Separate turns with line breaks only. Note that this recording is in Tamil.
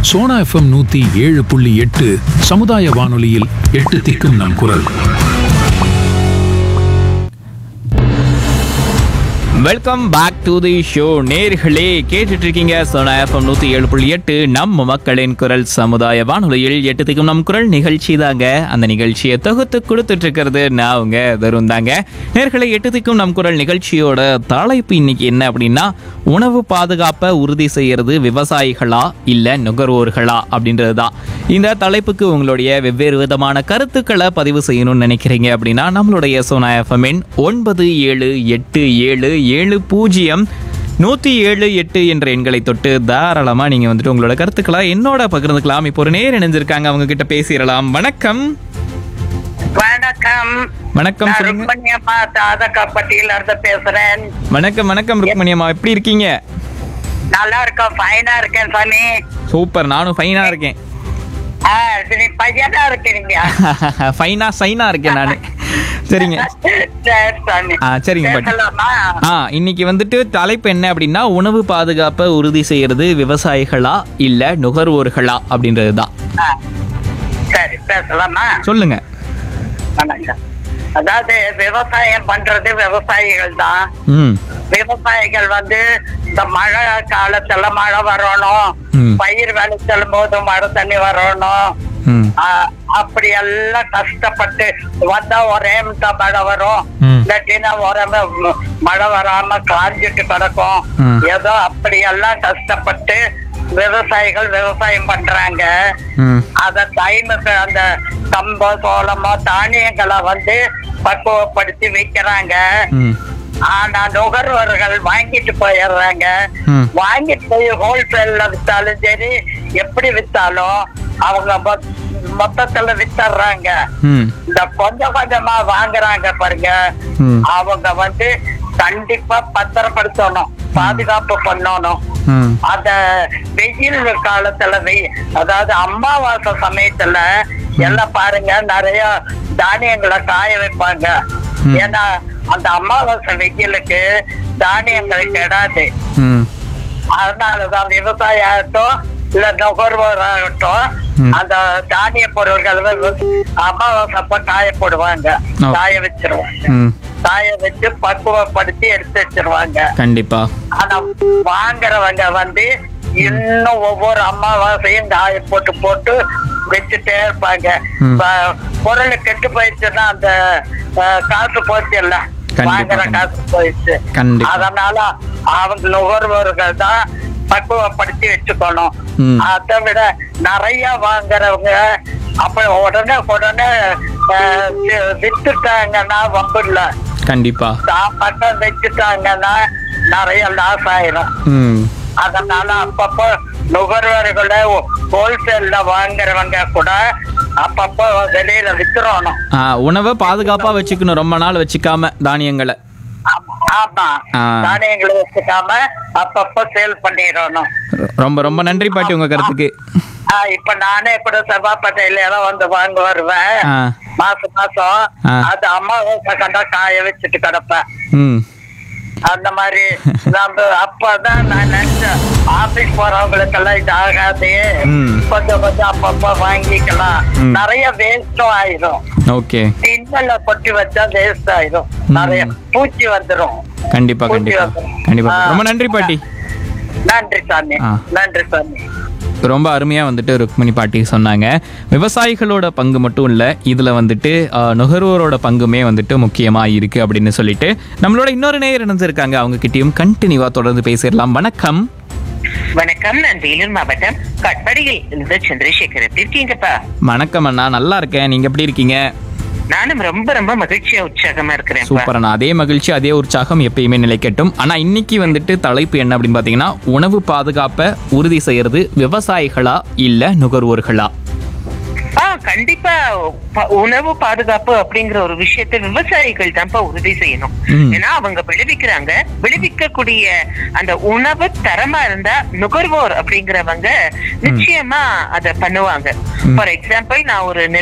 சோனா எஃப்எம் நூத்தி ஏழு புள்ளி எட்டு சமுதாய வானொலியில் எட்டு திக்கும் நம் குரல்
welcome back to the show நேர்களே கேட்டுட்டு இருக்கீங்க சோனா எஃப்எம் நூத்தி ஏழு புள்ளி எட்டு நம்ம மக்களின் குரல் சமுதாய வானொலியில் எட்டு திக்கும் நம் குரல் நிகழ்ச்சி தாங்க அந்த நிகழ்ச்சியை தொகுத்து கொடுத்துட்டு இருக்கிறது நான் உங்க தருண் தாங்க நேர்களே எட்டு திக்கும் நம் குரல் நிகழ்ச்சியோட தலைப்பு இன்னைக்கு என்ன அப்படின்னா உணவு பாதுகாப்பை உறுதி செய்யறது விவசாயிகளா இல்ல நுகர்வோர்களா அப்படின்றது தான் இந்த தலைப்புக்கு உங்களுடைய வெவ்வேறு விதமான கருத்துக்களை பதிவு செய்யணும்னு நினைக்கிறீங்க அப்படின்னா நம்மளுடைய சோனா எஃப்எம்மின் ஒன்பது ஏழு எட்டு ஏழு ஏழு பூஜ்ஜியம் நூற்றி ஏழு எட்டு என்ற எண்களை தொட்டு தாராளமாக நீங்கள் வந்துட்டு உங்களோட கருத்துக்களை என்னோட பகிர்ந்துக்கலாம் இப்போ ஒரு நேர் இணைஞ்சிருக்காங்க அவங்க கிட்ட பேசிடலாம் வணக்கம்
வணக்கம்
வணக்கம்
நான்
சொல்லுங்க
ருக்மணியம்மா தாதகாப்பட்டியில இருந்து பேசுறேன்
வணக்கம் வணக்கம் ருக்மணி அம்மா எப்படி இருக்கீங்க
நல்லா இருக்கோம் ஃபைனா இருக்கேன் சாமி
சூப்பர் நானும் ஃபைனாக இருக்கேன்
ஆ, சரி பையனா இருக்கிறீங்க
ஃபைனா சைனா இருக்கேன் நான் சரிங்க
சரி சாமி
ஆ சரிங்க பாட்டி
பேசலாமா
ஆ இன்னைக்கு வந்துட்டு தலைப்பு என்ன அப்படின்னா உணவு பாதுகாப்பை உறுதி செய்யறது விவசாயிகளா இல்ல நுகர்வோர்களா அப்படின்றது தான்
ஆ, சரி பேசலாமா
சொல்லுங்க
வணக்கம் அதாவது விவசாயம் பண்றது விவசாயிகள் தான்
ம்
விவசாயிகள் வந்து இந்த மழை காலத்துல மழை வரணும்
ம்.
பயிர் விளைச்சலும் போது மழை தண்ணி வரணும்
ம்
ஆஹ் அப்படி எல்லாம் கஷ்டப்பட்டு வந்தா ஒரே நிமிஷம் மழை வரும்
ம்.
இல்லாட்டினா ஒரே ம- மழை வராம காஞ்சிட்டு கிடக்கும்
ம்.
ஏதோ அப்படி எல்லாம் கஷ்டப்பட்டு விவசாயிகள் விவசாயம் பண்றாங்க
ம்
அத டைமுக்கு அந்த கம்போ சோளமோ தானியங்களை வந்து பக்குவப்படுத்தி விற்கிறாங்க
ம்
ஆனா நுகர்வோர்கள் வாங்கிட்டு போயிடுறாங்க
ம்.
வாங்கிட்டு போய் ஹோல்சேல்ல வித்தாலும் சரி எப்படி வித்தாலும் அவங்க மொத்- மொத்தத்துல வித்துறாங்க
ம்
இந்த கொஞ்சம் கொஞ்சமா வாங்குறாங்க பாருங்க
ம்.
அவங்க வந்து கண்டிப்பா பத்திரப்படுத்தணும் பாதுகாப்பு பண்ணணும்
ம்
அந்த வெயில் காலத்துல வெயில் அதாவது அமாவாசை சமயத்துல எல்லாம் பாருங்க நிறைய தானியங்களை காய வைப்பாங்க
ம்.
ஏன்னா அந்த அமாவாசை வெயிலுக்கு தானியங்கள் கெடாது
ம்
அதனாலதான் விவசாயம் ஆகட்டும் இல்ல நுகர்வோர் ஆகட்டும்
ம்.
அந்த தானிய பொருட்கள் வந்து அமாவாசை அப்ப காய போடுவாங்க
ஓ.
காய வச்சிருவாங்க
ம்
காய வச்சு பக்குவப்படுத்தி எடுத்து வச்சிருவாங்க
கண்டிப்பா
ஆனா வாங்குறவங்க வந்து இன்னும் ஒவ்வொரு அமாவாசையும் காய போட்டு போட்டு வச்சுட்டே இருப்பாங்க
ம்.
ப- பொருள் கெட்டு போயிடுச்சுன்னா அந்த அஹ், காசு போச்சு இல்ல
கண்டிப்பா,
வாங்குற
கண்டிப்பா.
காசு போயிடுச்சு
கண்டிப்பா.
அதனால அவங்க நுகர்வோர்கள் தான் பக்குவப்படுத்தி வச்சுக்கணும்
ம்.
அதை விட நிறைய வாங்குறவங்க அப்ப உடனே உடனே அஹ், வி- வித்துட்டாங்கன்னா வம்பு இல்ல
கண்டிப்பா
சாப்பாட்டை வச்சுட்டாங்கன்னா நிறைய லாஸ் ஆயிரும்
ம்
அதனால அப்பப்போ நுகர்வோர்களை ஹோல்சேல்ல வாங்குறவங்க கூட அப்பப்போ வெளியில வித்துறணும்
ஆ, உணவை பாதுகாப்பா வச்சுக்கணும் ரொம்ப நாள் வச்சுக்காம தானியங்களை
ஆமா. ஆமா
ஆ.
தானியங்களை வச்சுக்காம அப்பப்போ சேல் பண்ணிடணும்
ரொம்ப ரொம்ப நன்றி பாட்டி உங்க கருத்துக்கு
ஆஹ் இப்ப நானே கூட செவ்வாப்பட்டையில எல்லாம் வந்து வாங்க வருவேன்
ஆ.
மாசம் மாசம்
ஆ.
அது அம்மாவாசை கண்டா காய வச்சுட்டு கிடப்பேன்
ம்
அந்த மாதிரி நம்ம அப்பதான் நான் நினைச்சேன் ஆபீஸ் போறவங்களுக்கெல்லாம் இது ஆகாது
ம்.
கொஞ்சம் கொஞ்சம் அப்பப்ப வாங்கிக்கலாம்
ம்.
நிறைய வேஸ்டும் ஆயிரும்
ஓகே
டின்னல கொட்டி வச்சா வேஸ்ட் ஆயிரும் நிறைய பூச்சி வந்துரும்
கண்டிப்பா
பூச்சி
கண்டிப்பா
வந்துரும்.
கண்டிப்பா
ஆ.
ரொம்ப நன்றி பாட்டி
நன்றி சாமி
ஆ.
நன்றி சாமி
ரொம்ப அருமையாக வந்துட்டு ருக்மிணி பாட்டி சொன்னாங்க விவசாயிகளோட பங்கு மட்டும் இல்லை இதில் வந்துட்டு ஆஹ், நுகர்வோரோட பங்குமே வந்துட்டு முக்கியமாக இருக்குது அப்படின்னு சொல்லிட்டு நம்மளோட இன்னொரு நேயர் இணைஞ்சிருக்காங்க அவங்க கிட்டயும் கண்டினியூவாக தொடர்ந்து பேசிடலாம் வணக்கம்
வணக்கம் நான் வேலூர் மாவட்டம் கட்படியில் இருந்து சந்திரசேகர் எப்படி இருக்கீங்கப்பா
வணக்கம் அண்ணா நல்லா இருக்கேன் நீங்கள் எப்படி இருக்கீங்க
நானும் ரொம்ப ரொம்ப மகிழ்ச்சியா உற்சாகமா இருக்கிறேன்
சூப்பர் அண்ணா அதே மகிழ்ச்சி அதே உற்சாகம் எப்பயுமே நிலைக்கட்டும் ஆனால் இன்னைக்கு வந்துட்டு தலைப்பு என்ன அப்படின்னு பார்த்தீங்கன்னா உணவு பாதுகாப்பை உறுதி செய்யறது விவசாயிகளா இல்லை நுகர்வோர்களா
ஆ கண்டிப்பா ப- உணவு பாதுகாப்பு அப்படிங்கிற ஒரு விஷயத்தை விவசாயிகள் தான்ப்பா உறுதி செய்யணும்
ம்.
ஏன்னா அவங்க விளைவிக்கிறாங்க விளைவிக்கக்கூடிய அந்த உணவு தரமா இருந்தா நுகர்வோர் அப்படிங்கிறவங்க நிச்சயமா அத பண்ணுவாங்க ஃபார் எக்ஸாம்பிள் நான் ஒரு நெல்